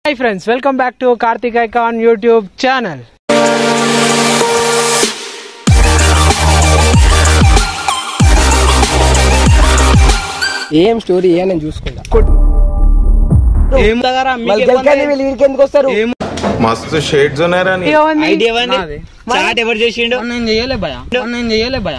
Hi friends welcome back to Karthik icon YouTube channel ఏం story ఏ నేను చూసుకుంటా ఏం దగ్గర మళ్ళీ గెలకండి వీళ్ళు వీడికి ఎందుకు వస్తారు మస్తు షేడ్స్ ఉన్నాయరా నీ ఐడియా ఇవ్వండి చాట్ ఎవరు చేసిండు నేను చేయలే భయ నేను చేయలే భయ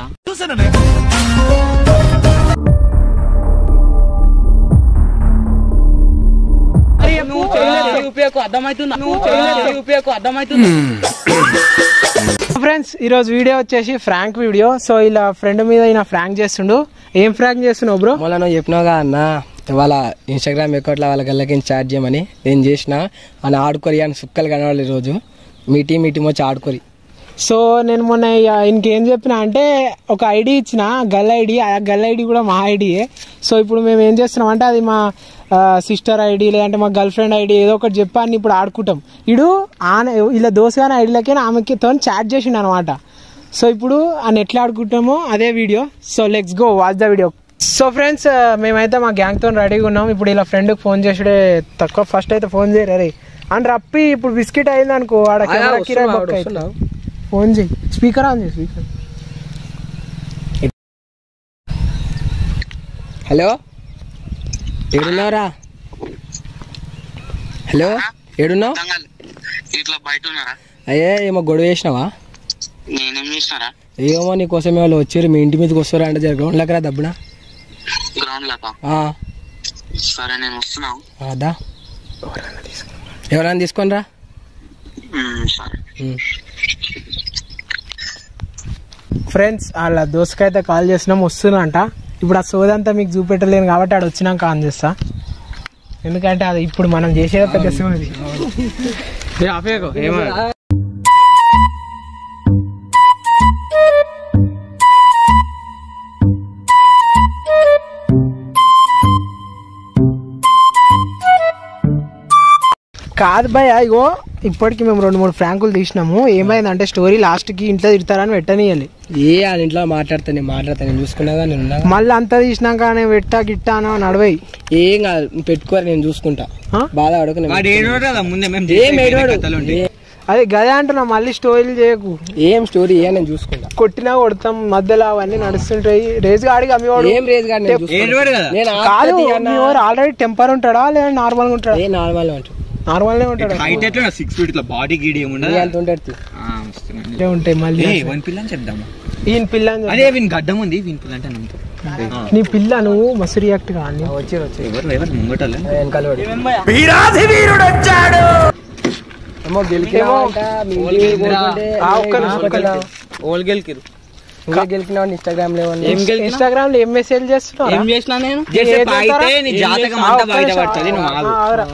నువ్వు చేయలేదు చూపియకు అర్థమవుతుందా నువ్వు చేయలేదు చూపియకు అర్థమవుతుందా ఫ్రెండ్స్ ఈరోజు వీడియో వచ్చేసి ఫ్రాంక్ వీడియో సో ఇలా ఫ్రెండ్ మీద ఈయన ఫ్రాంక్ చేస్తుండు ఏం ఫ్రాంక్ చేస్తున్నావు బ్రో మొన్న నువ్వు చెప్పినావుగా అన్న వాళ్ళ ఇన్స్టాగ్రామ్ అకౌంట్లో వాళ్ళ గల్లకి చార్జ్ చేయమని నేను చేసిన అని ఆడుకోరి అని సుక్కలు కనవాలి ఈరోజు మీ టీం మీ టీం వచ్చి ఆడుకోరి సో నేను మొన్న ఇంకేం చెప్పిన అంటే ఒక ఐడి ఇచ్చిన గల్ ఐడి ఆ గల్ ఐడి కూడా మా ఐడియే సో ఇప్పుడు మేము ఏం చేస్తున్నాం అంటే అది మా సిస్టర్ ఐడి లేదంటే మా గర్ల్ ఫ్రెండ్ ఐడి ఏదో ఒకటి చెప్పాను ఇప్పుడు ఆడుకుంటాం ఇడు ఆన ఇలా దోసగానే ఐడిలకి ఆమెకి తో చాట్ చేసిండు అనమాట సో ఇప్పుడు ఆయన ఎట్లా ఆడుకుంటామో అదే video so let's go watch the video so friends మేమైతే మా గ్యాంగ్తో రెడీగా ఉన్నాం ఇప్పుడు ఇలా ఫ్రెండ్కి ఫోన్ చేసుడే తక్కువ ఫస్ట్ అయితే ఫోన్ చేయరు రే అని రప్పి ఇప్పుడు బిస్కెట్ అయింది అనుకో ఆడ కెమెరా కిరాయి బొక్క అవుతుంది. ఫోన్ చేయి స్పీకర్ ఆన్ చేయి స్పీకర్ హలో ఏడున్నావురా హలో ఏడున్నావు ఇట్లా బయట ఉన్నారా అయ్యే ఏమో గొడవ చేసినావా నేనేం చేసినారా ఏమో నీకోసం వాళ్ళు వచ్చారు మీ ఇంటి మీదకి వస్తారా అంటే జర గ్రౌండ్లోకి రా దబ్బునా గ్రౌండ్ లాగా ఆ, సరే నేను వస్తున్నావు ఆ, దా ఎవరైనా తీసుకొని రా సరే ఉమ్. ఫ్రెండ్స్ వాళ్ళ దోసకైతే కాల్ చేసినాం వస్తున్నంట ఇప్పుడు ఆ సోదంతా మీకు చూపెట్టలేను కాబట్టి ఆడ వచ్చినాక ఆన్ చేస్తా ఎందుకంటే అది ఇప్పుడు మనం చేసేది పెద్ద సోది కాదు భయ ఇగో ఇప్పటికి మేము రెండు మూడు ఫ్రాంకులు తీసినాము ఏమైందంటే స్టోరీ లాస్ట్ కి ఇంట్లో తిడతారని పెట్టనియాలి ఏ వాళ్ళ ఇంట్లో మాట్లాడతా నేను మాట్లాడతా నేను చూసుకున్నాగా నేను ఉన్నా మళ్ళీ అంతా తీసినాక నేను పెట్టా గిట్టాను నడవై ఏం కాదు నువ్వు పెట్టుకోరు నేను చూసుకుంటా ఆ? బాధ అడుగు నేను వాడు ఏడోడు కదా ముందే మేము ఏం ఏడవాడు? కథలు ఉంటాయి ఏ- అదే గదే అంటున్నా మళ్ళీ స్టోరీలు చేయకు ఏం స్టోరీ ఏ నేను చూసుకుంటా కొట్టినా కొడతాం మధ్యలో అవన్నీ నడుస్తుంటాయి రేజ్ గాడికి అమ్మేవాడు ఏం రేజ్ కాదు నేను చూసుకుంటా. ఏడవాడు కదా నేను కాదు ఆపుతుంది అన్న. మీ వాడు ఆల్రెడీ టెంపర్ ఉంటాడా లేదా నార్మల్ గా ఉంటాడా ఏ నార్మల్ ఉంటాడు నార్మల్ నే ఉంటాడు హైట్ ఎట్లా సిక్స్ ఫీట్ ఇట్లా బాడీ గీడి నీ ఏముండదు అంత ఉంటాడు ఇట్లే ఉంటాయి మళ్ళీ వన్ పిల్ల అని చెప్దాము ఈయన పిల్ల అని చెప్పు. అదే వీని గడ్డం ఉంది వీని పిల్ల అంటే నమ్ముతారు నీ పిల్ల నువ్వు మస్తు రియాక్ట్ కానీ వచ్చి వచ్చి ఎవరు ఎవరు ముంగటలే వెనకాల పడి. ఏమో గెలికినావంట, మీ ఇంటి మీద కోరుకుంటే ఆ, ఒక్క నిమిషం, ఒక్క నువ్వే నిమిషం. ఓల్ గెలికిరు గెలికినావు ఇన్స్టాగ్రామ్ లో ఏమన్నా? ఏం గెలికినా? ఇన్స్టాగ్రామ్ లో ఏం మెసేజ్ చేస్తున్నావు ఏం చేసినా నేను ఏం చేసే చేస్తారా? అయితే నీ ఏం జాతకం చేస్తావు? అంతా ఒక్క బయట నిమిషం. పడుతుంది నువ్వు ఆగు. ఆ, ఆగురా.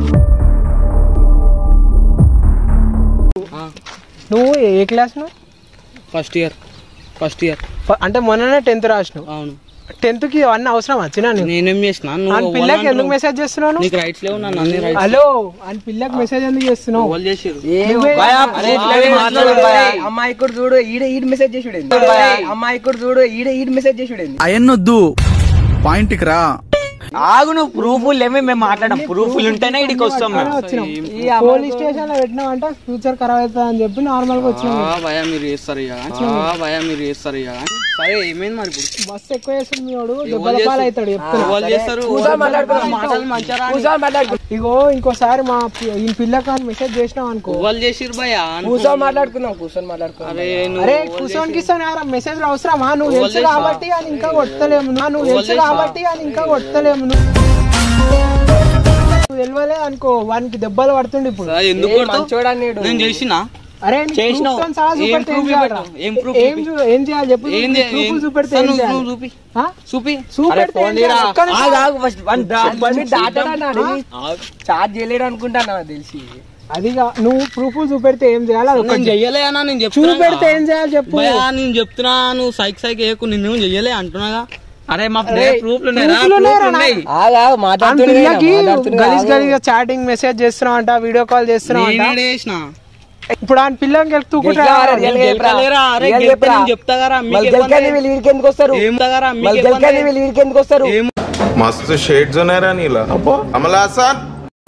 నువ్వు ఏ క్లాస్ నువ్వు ఫస్ట్ ఇయర్ ఫస్ట్ ఇయర్ ఫ- అంటే మొన్ననే టెన్త్ రాసినావు అవును టెన్త్ కి అవన్నీ అవసరం వచ్చినా నీకు నేనేం చేసిన ఆ నువ్వు పిల్లకి ఎందుకు మెసేజ్ చేస్తున్నావు నువ్వు? నీకు రైట్స్ లేవు నన్ను అన్ని రైట్స్ హలో అని పిల్లకి మెసేజ్ ఎందుకు చేస్తున్నావు వాళ్ళు చేసిరు ఏ నువ్వే- భయ, అరే, అరే, అరే, మాట్లాడు భయ. అమ్మాయి కూడా చూడు ఈడ ఈడ మెసేజ్ చేసి అమ్మాయి కూడా చూడు ఈడ ఈడ మెసేజ్ చేసి అయన్నొద్దు పాయింట్కి రా ఆగు నువ్వు ప్రూఫ్లు లేమే మేము మాట్లాడడం ప్రూఫ్లు ఉంటేనే ఇడికి వస్తాం మేము వచ్చినాం పోలీస్ స్టేషన్ లో పెట్టినామంటే ఫ్యూచర్ ఖరాబ్ అవుతుంది అని చెప్పి నార్మల్ గా వచ్చినాం భయ మీరు చేస్తారు ఇక భయ మీరు చేస్తారు ఇక సరే ఏమైంది మరి ఇప్పుడు బస్ ఎక్కువ చేస్తుంది మీ వాడు దెబ్బల పాలు అవుతాడు చెప్తున్నా వాళ్ళు చేస్తారు మాటలు మంచిగా ఇగో ఇంకోసారి మా పి- ఈ పిల్లకి అని మెసేజ్ చేసినాం అనుకో వాళ్ళు చేసిరు భయ కూర్చొని మాట్లాడుకుందాం కూర్చొని మాట్లాడుకుందాం అరే అరే నువ్వు కూర్చొని కిస్తాను యారా మెసేజ్ అవసరమా నువ్వు తెలుసు కాబట్టి అని ఇంకా కొట్టలేము నా నువ్వు తెలుసు కాబట్టి అని ఇంకా కొట్టలేము నువ్వు నువ్వు తెలియలే అనుకో వానికి దెబ్బలు పడుతుండే ఇప్పుడు సరే, ఎందుకు కొడతావు? చూడండి నేను చేసిన అరే నీకు చేసినావు. proofs తో సహా ఏం చూపెడితే ఏం proof చేయాలిరా? చూపెట్టావు? ఏం proof ఏం చూ- ఏం చేయాలి చెప్పు ఏం నీ proof చూపెడితే ఏం చేయాలి? చూపి ఆ? చూపి చూపెడితే ఏం చేయాలి? ఒక్క నిమిషం. చార్జ్ చేయలేడు అనుకుంటా నాకు తెలిసి అది కా- నువ్వు ప్రూఫ్ చూపెడితే ఏం చేయాలి అది నేను ఒక్కటి చెయ్యలే అన్నా నేను చెప్తున్నా చూపెడితే ఏం చేయాలి చెప్పు భయా నేను చెప్తున్నా నువ్వు సైక్ సైక్ వేయకు నిన్ను చెయ్యలే అంటున్నాగా అరే మా అరే, ప్రూఫ్లు proofలు ఉన్నాయిరా నా- ఆగా ఆ మాట్లాడుతున్నా పిల్లకి గలీజ్ గలీజ్ చాటింగ్ మెసేజ్ చేస్తున్నావు అంట వీడియో కాల్ చేస్తున్నావు అంట నేనే చేసిన ఇప్పుడు ఆ పిల్లకి వెళ్తూ గెలిచావా? నేను రియల్ చెప్పరా? గెలకలేరా? అరే రియల్ గెలిస్తే చెప్పరా? నేను చెప్తా కదా, మీకు మళ్ళీ ఇబ్బంది గెలకండి వీళ్ళు వీడికి ఎందుకు వస్తారు ఏం తగరా మీకు మళ్ళీ ఇబ్బంది? గెలకండి వీళ్ళు వీడికి ఎందుకు వస్తారు ఏం మస్తు షేడ్స్ ఉన్నాయరా నీలా కమలాసన్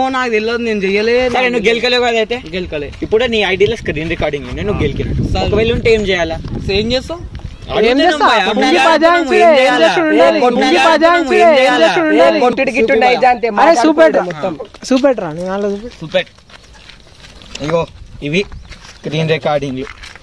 నాకు తెలియదు నేను చెయ్యలేదు సరే నువ్వు గెలకలేవు కదా అయితే గెలకలే ఇప్పుడు నీ ఐడియాలో స్క్రీన్ రికార్డింగ్ ఉంది నువ్వు గెలికినట్టు ఒకవేళ ఉంటే ఏం చేయాలా ఏం చేస్తావు ఏం చేస్తా భయ, ముంగి అడుగుతున్నాం, పదాయించుడే, ఏం ఏం చేయాలా? చేసుడు ఉండాలి? ఏ, కొట్టాలా? ముంగి పదాయించుడే, ఏం ఏం చేయాలా? చేసుడు ఉండాలి? కొట్టుడు గిట్టుండే అయితే అంతే అరే సూపర్ మొత్తం సూపర్ రా నేను అలా చూపెట్టు. సూపర్ ఇగో ఇవి స్క్రీన్ రికార్డింగ్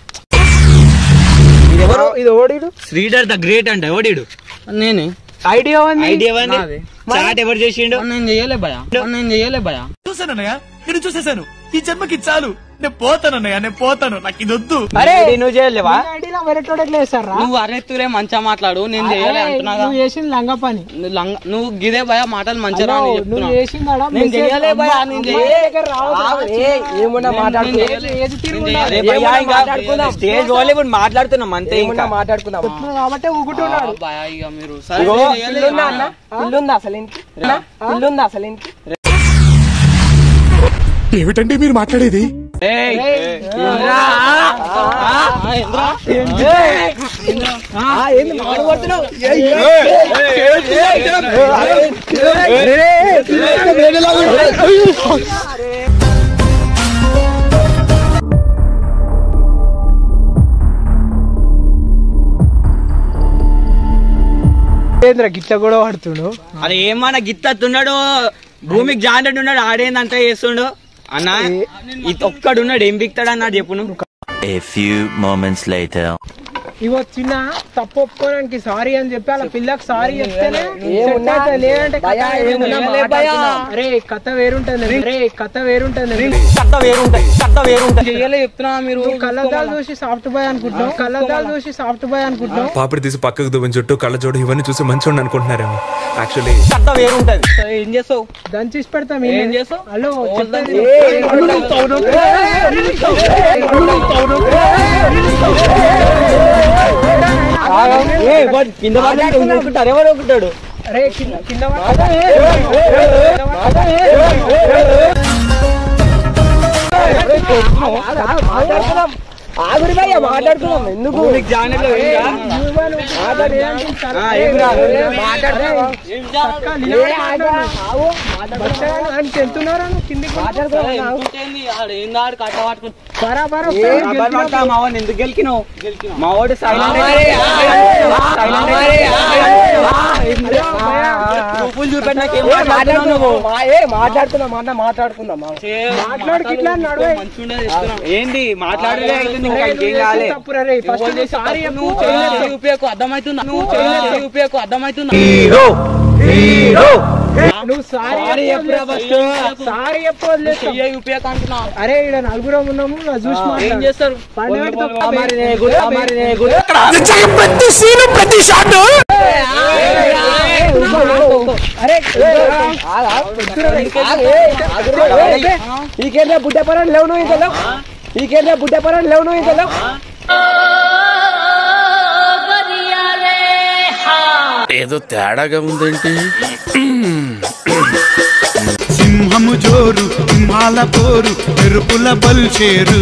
ఇది ఓడిడు శ్రీధర్ ద గ్రేట్ అంట ఎవడీడు నేనే ఐడియా ఉంది ఐడియా నాదే. చాట్ ఎవరు చేసిండు నేను చెయ్యలే భయ నేను చెయ్యలే భయ చూసానన్నయ్య నేను చూసేసాను ఈ జన్మకి చాలు నేను పోతానన్నయ్య నేను పోతాను నాకు ఇది వద్దు అరే ఐడి నువ్వు చేయలేవా ఐడియాలో వేరేటోడు ఎట్లా వేస్తారా నువ్వు అరెత్తులే మంచిగా మాట్లాడు నేను చెయ్యలే అంటున్నాగా నువ్వు చేసింది లంగ పని నువ్వు లంగ- నువ్వు గిదే భయ మాటలు మంచిగా అలా రాని నువ్వు చెప్తున్నా చేసిందాడా నేను చెయ్యలే భయ నేను చెయ్యలే ఏమున్నా మాట్లాడుకుందాం ఏజ్ తిరిగి నేను ఉండాలి. అరే చెయ్యలే. భయ్యా, ఇంకా మాట్లాడుకుందాం. స్టేజ్ వాళ్ళు ఇప్పుడు మాట్లాడుతున్నాం అంతే ఇంకా ఏమున్నా మాట్లాడుకుందాం నువ్వు కాబట్టే ఊగుతున్నాడు భయ ఇక మీరు సరే ఇగో, నేను చెయ్యలే. ఇల్లుందా అన్న ఇల్లుందా అసలు ఇంటికి ఇల్లుందా అసలు ఇంటికి ఏమిటండి మీరు మాట్లాడేది ఏయ్, ఏంది మాట్లాడుతున్నావు ఏంద్ర గిట్ల కూడా పడుతుండు అది ఏమన్నా గిత్తత్తున్నాడు భూమికి జాండెడ్ ఉన్నాడు ఆడేందంతా చేస్తుండు అన్న ఇది ఒక్కడున్నాడు ఏం బిక్తాడు అన్నాడు చెప్పు నువ్వు A few moments later. ఇగో చిన్న తప్పు ఒప్పుకోవడానికి సారీ అని చెప్పి అలా పిల్లకి సారీ చెప్తేనే ఏమున్నా? set అవుతుంది. లేదంటే కథ భయా, వేరుంటుంది. ఏమున్నా మాట్లాడుకుందాం. అరే కథ వేరుంటుంది అరే కథ వేరుంటుంది కథ వేరుంటది కథ వేరుంటది చెయ్యలే చెప్తున్నా మీరు నువ్వు కళ్ళద్దాలు చూసి సాఫ్ట్ బాయ్ అనుకుంటున్నావు కళ్ళద్దాలు చూసి సాఫ్ట్ బాయ్ అనుకుంటున్నావు పాపిడి తీసి పక్కకు దువ్వని చుట్టూ కళ్ళజోడు ఇవన్నీ చూసి మంచిగా అనుకుంటున్నారేమో యాక్చువల్లీ కథ వేరుంటది సో ఏం చేస్తావు దంచేసి పెడతాం ఏం చేస్తావు? హలో చెప్పేది కింద పడుకుంటారు ఎవరు ఒకటాడు అరే కింద కింద మాట్లాడుకుందాం ఆగురి భయ్య మాట్లాడుకుందాం ఎందుకు భూమికి జాండెడ్ వెళ్తున్నారా కిందికి ఎంతుంటేంది? ఆడ ఏంది ఆడు కట్ట పట్టుకుని బరాబర్ మా వాడిని ఎందుకు గెలికినావు మా వాడు సైలెంట్ చూపులు చూపెట్టి నాకేం మాట్లాడుతున్నావు నువ్వు మా- ఏ మాట్లాడుకుందాం అన్న మాట్లాడుకుందాం మాట్లాడికి ఇట్లా నడవే. మంచిగా చెప్తున్నా ఏంది మాట్లాడలే అవుతుంది ఇంకా ఇంకేం కాలే తప్పురా రే ఫస్ట్ సారీ నువ్వు చెయ్యలేదు యూపీఐకు అర్థమవుతుందా నువ్వు చెయ్యలేదు యూపీఐకు అర్థమవుతుందా నువ్వు సారీ సారీ చెప్పలేదు చెయ్య యూపీఐకి అంటున్నా అరే ఇక్కడ నలుగురం ఉన్నాము ఇలా చూసి ఏం మాట్లాడు. చేస్తారు పండుగకి తప్ప మరి నే గుడ్ మరి నే గుడ్ ప్రతి సీను ప్రతి షాట్ ఈకేంద్ర బుడ్డ పరాడు లేవు నువ్వు ఇంతలో ఈకేంద్ర బుడ్డ పరాడు లేవు నువ్వు ఇంతలో ఏదో తేడాగా ఉందేంటి సింహము జోరు సింహాల పోరు మెరుపుల బల్చేరు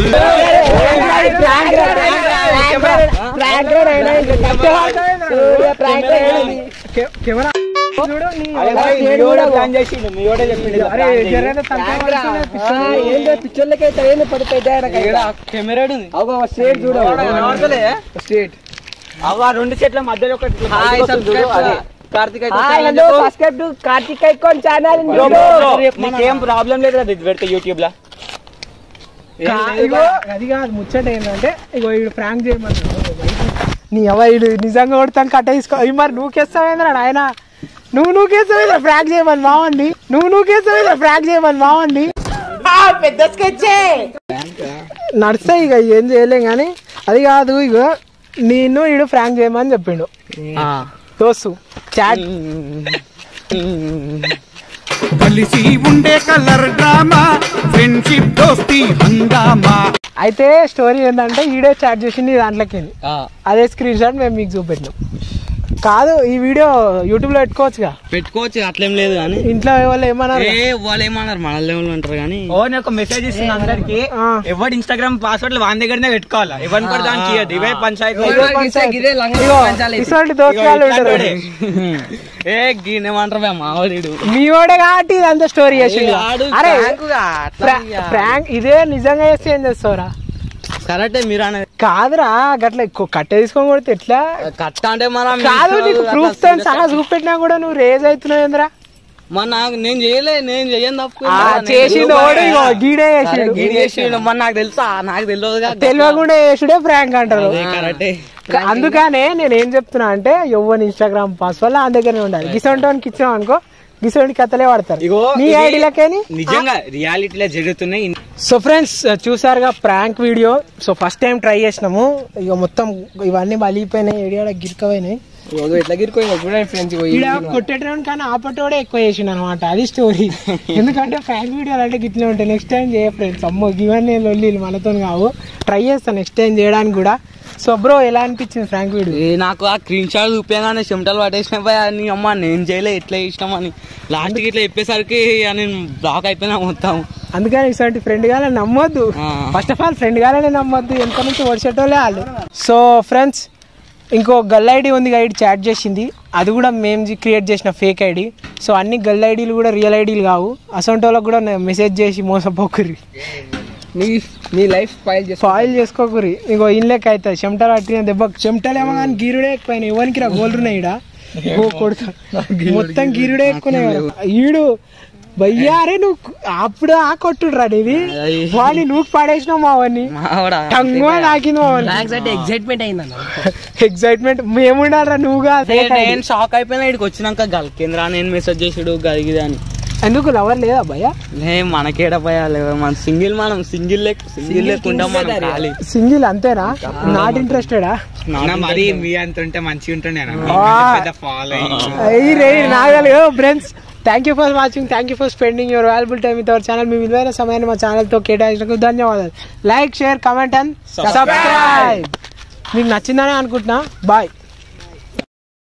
కె- కెమెరా చూడు నీ ప్లాన్ చేసిండు మీ వాడే చెప్పిండు అరే జరైన తలకాయ పడుతుంది, పిచ్చోడు. ఏందో పిచ్చోళ్ళకైతే ఏంది పడిపోయి కెమెరా ఉంది స్టేట్ చూడ స్టేట్ అవ్వ రెండు చెట్ల మధ్యలో ఒకటి ఇట్లా బయటకు వస్తుంది చూడు, అదే. Karthik hello subscribe to Karthik icon channel bro, bro, bro, నీకేం ప్రాబ్లం లేదు కదా ఇది పెడితే యూట్యూబ్ లా కా- ఇగో అది కాదు ముచ్చట ఏంటంటే ఇగో ఈడు ప్రాంక్ చేయమన్నాడు నీ అవ్వ ఈడు నిజంగా కొడతాను కట్ట తీసుకో ఇవి మరి నువ్వుకేస్తావేంద్రాడు ఆయన నువ్వు నువ్వుకేస్తావేంద్ర ప్రాంక్ చేయమని మావండి నువ్వు నువ్వుకేస్తావేంద్ర ప్రాంక్ చేయమని మావండి పెద్ద స్కెచ్చే నడుస్తాయి ఇక ఏం చేయలేం కానీ అది కాదు ఇగో నేను ఈడు ఫ్రాంక్ చేయమని చెప్పిండు దోస్తు చాట్ కలిసి ఉండే కలర్ డ్రామా ఫ్రెండ్షిప్ దోస్తి హంగామా అయితే స్టోరీ ఏంటంటే ఈడే చాట్ చేసింది ఈ దాంట్లోకి అదే స్క్రీన్ షాట్ మేము మీకు చూపెట్టినాం కాదు ఈ వీడియో యూట్యూబ్ లో పెట్టుకోవచ్చుగా పెట్టుకోవచ్చు అట్లేం లేదు కానీ ఇంట్లో వాళ్ళు ఏమన్నారు ఏ వాళ్ళు ఏమన్నారు మన లెవెల్ అంటారు కానీ ఓ నేను ఒక మెసేజ్ ఇస్తున్నా అందరికి ఆ. ఎవరు ఇన్స్టాగ్రామ్ పాస్వర్డ్ వాని దగ్గరనే పెట్టుకోవాలి ఎవరిని పడితే దానికి ఇవ్వద్దు ఇవే పంచాయతీ ఇదే లంగ ఇగో పంచాలి. ఇటువంటి దోస్తులు ఉంటారు ఏ గీనేమంటారు బే మావాడు మీ వాడే కాబట్టి ఇదంతా స్టోరీ చేసి ఆడు అరే ఫ్రాంకుగా అట్లా ఇయ్య. ఫ్రాంక్ ఇదే నిజంగా చేస్తే ఏం చేస్తావురా కరెక్టే మీరు అనేది కాదురా గట్ల ఎక్కువ కట్టె తీసుకొని కొడితే ఎట్లా కట్ట అంటే మనం కాదు నీకు ప్రూఫ్ తో సహా చూపెట్టినా కూడా నువ్వు రేజ్ అవుతున్నావు ఏంద్రా మన నాకు నేను చేయలే నేను చేయను తప్పు ఆ, చేసింది ఓడు ఇగో గీడే చేసిండు గీడ్ చేసిండు మరి నాకు తెలుసా నాకు తెలియదుగా తెలియకుండా చేసుడే ప్రాంక్ అంటారు అదే కరెక్టే క- అందుకనే నేను ఏం చెప్తున్నా అంటే ఎవ్వని ఇన్స్టాగ్రామ్ పాస్వర్డ్ ఆ దగ్గరనే ఉండాలి గిసొంటోనికి ఇచ్చినాం అనుకో గిసొంటి కథలే వాడతారు ఇగో నీ ఇది ఐడియాలకేని నిజంగా రియాలిటీలో జరుగుతున్నాయి సో ఫ్రెండ్స్ చూసారుగా prank video so first time try చేసినాము ఇక మొత్తం ఇవన్నీ బలిపోయినాయి ఏడియాడ గిరికపోయినాయి ఇదిగో ఇట్లా గిరుకోయింది చూడండి ఫ్రెండ్స్ ఈడ కొట్టేటోడు కానీ ఆపటోడే ఎక్కువ చేసిండు అనమాట అది స్టోరీ ఎందుకంటే ఫ్రాంక్ వీడియోలు అంటే గిట్లే ఉంటాయి నెక్స్ట్ టైం చేయ ఫ్రెండ్స్ అమ్మో ఇవన్నీ లొల్లి మనతో కావు ట్రై చేస్తాను నెక్స్ట్ టైం చేయడానికి కూడా సో బ్రో ఎలా అనిపించింది ఫ్రాంక్ వీడియో ఏ నాకు ఆ స్క్రీన్ షాట్ చూపించగానే చెమటలు పట్టేసిన పోయి అని అమ్మ నేను చేయలే ఎట్లా చేసినామని లాస్ట్కి ఇట్లా చెప్పేసరికి ఇక నేను బ్లాక్ అయిపోయినా మొత్తం అందుకని ఇటువంటి ఫ్రెండ్ గానే నమ్మొద్దు ఆ. ఫస్ట్ ఆఫ్ ఆల్ ఫ్రెండ్ గానే నమ్మొద్దు ఎంత నుంచి వర్షేటోలే వాళ్ళు సో ఫ్రెండ్స్ ఇంకో గల్ ఐడి ఉంది ఐడి చాట్ చేసింది అది కూడా మేము క్రియేట్ చేసిన ఫేక్ ఐడి సో అన్ని గల్ ఐడీలు కూడా రియల్ ఐడీలు కావు అసొంటి వాళ్ళకి కూడా మెసేజ్ చేసి మోసపోకుర్రి నీ నీ లైఫ్ ఫైల్ చేసి ఫాయిల్ చేసుకోకురి ఇంకో ఇన్లెక్క అవుతుంది చెమటలు పట్టిన దెబ్బ చెమటలేమో కానీ గీరుడే ఎక్కువైనా ఎవరికి రా గోల్రున్నాయి ఈడ ఓ కొడుతా మొత్తం గీరుడే ఎక్కువ ఈడు భయ్యా అరే నువ్వు అప్పుడు ఆ కొట్టుడు రా నీది వాడిని నువ్వు పడేసినావు మా వాడిని మావాడా టంగు నాకింది మా వాడిని థ్యాంక్స్ అంటే ఎగ్జైట్మెంట్ అయిందన్న ఎక్సైట్మెంట్ మేముండాలరా నువ్వుగా నేను- నేను షాక్ అయిపోయినా ఇక్కడికి వచ్చినాక గల్కేంద్రా నేను మెసేజ్ చేసాడు గదిగిది అని ఎందుకు లవర్ లేదా భయ్యా లే మనకేడ పోయాలి మన సింగిల్ మనం సింగిల్ సింగిల్ లేకుండా మనం ఖాళీ సింగిల్ అంతేనా నాట్ ఇంట్రెస్టెడా మరి మీ అంత ఉంటే మంచిగా ఉంటుండే ఈ రే నాగలు friends thank you for watching thank you for spending your valuable time with our channel మీ విలువైన సమయాన్ని మా ఛానల్తో కేటాయించినందుకు ధన్యవాదాలు like share comment and subscribe మీకు నచ్చిందని అనుకుంటున్నా బాయ్